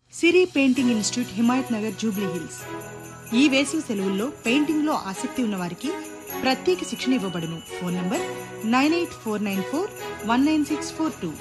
సిరి painting institute Himayat Nagar Jubilee Hills ఈ వేసవి సెలవుల్లో పెయింటింగ్లో ఆసక్తి ఉన్న వారికి ప్రత్యేక శిక్షణ ఇవ్వబడును phone number nine eight four nine four one nine six four two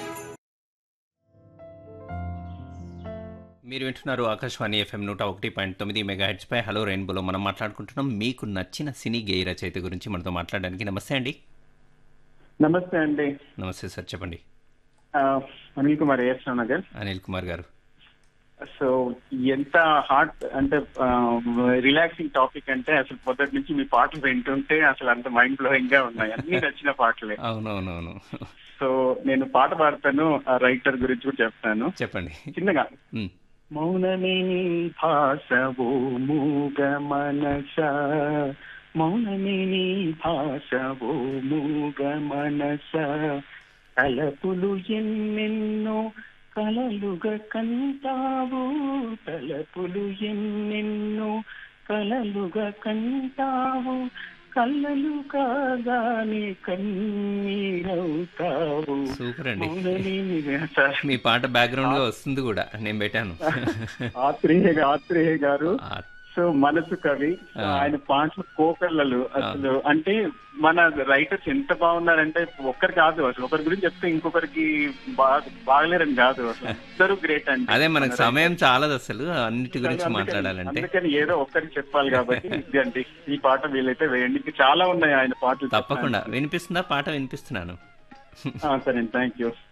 మీరు వింటున్నారు ఆకాశవాణి ఎఫ్ఎం నూట ఒకటి పాయింట్ తొమ్మిది మెగా పై హలో రెయిన్బోలో మనం మాట్లాడుకుంటున్నాం మీకు నచ్చిన సినీ గేయ రచయిత గురించి మనతో మాట్లాడడానికి నమస్తే అండి నమస్తే అండి నమస్తే సార్ చెప్పండి ఆ, అనిల్ కుమార్ ఏఎస్ నగర్ అనిల్ కుమార్ గారు సో ఎంత హార్ట్ అంటే రిలాక్సింగ్ టాపిక్ అంటే అసలు పొద్దుటి నుంచి మీ పాటలు వింటుంటే అసలు అంత మైండ్ బ్లోయింగ్ గా ఉన్నాయి అన్ని నచ్చిన పాటలే అవునవునవును సో నేను పాట పాడతాను ఆ రైటర్ గురించి కూడా చెప్తాను చెప్పండి చిన్నగా ఉమ్, మౌనమే నీ భాషవో మూగ మనస మౌనమే నీ భాషవో మూగ మనస తలపులు ఎన్నెన్నో కలలుగా కంటావు తలపులు ఎన్నెన్నో కలలుగా కంటావు కళ్ళలు కాగానే కన్నీరవుతావు సూపర్ అండి మౌనమే నీ సార్ మీ పాట బ్యాక్గ్రౌండ్ గా వస్తుంది కూడా నేను పెట్టాను ఆత్రేయ ఆత్రేయ గారు ఆ, సో మనసు కవి సో ఆ. ఆయన పాటలు కోకళ్ళలు అసలు అంటే మన రైటర్స్ ఎంత బాగున్నారంటే ఒక్కరు కాదు అసలు ఒకరి గురించి చెప్తే ఇంకొకరికి బాగా బాగలేరని కాదు అసలు ఇద్దరు గ్రేట్ అండి అదే మనకు మన సమయం చాలదు అసలు అన్నిటి గురించి అందుకని- మాట్లాడాలంటే అందుకని ఏదో ఒక్కరికి చెప్పాలి కాబట్టి ఇదండి ఈ పాట వీలైతే వేయండి ఇంకా చాలా ఉన్నాయి ఆయన పాటలు తప్పకుండా వినిపిస్తుందా పాట వినిపిస్తున్నాను చెప్పడానికి. ఆ, సరే థ్యాంక్ యూ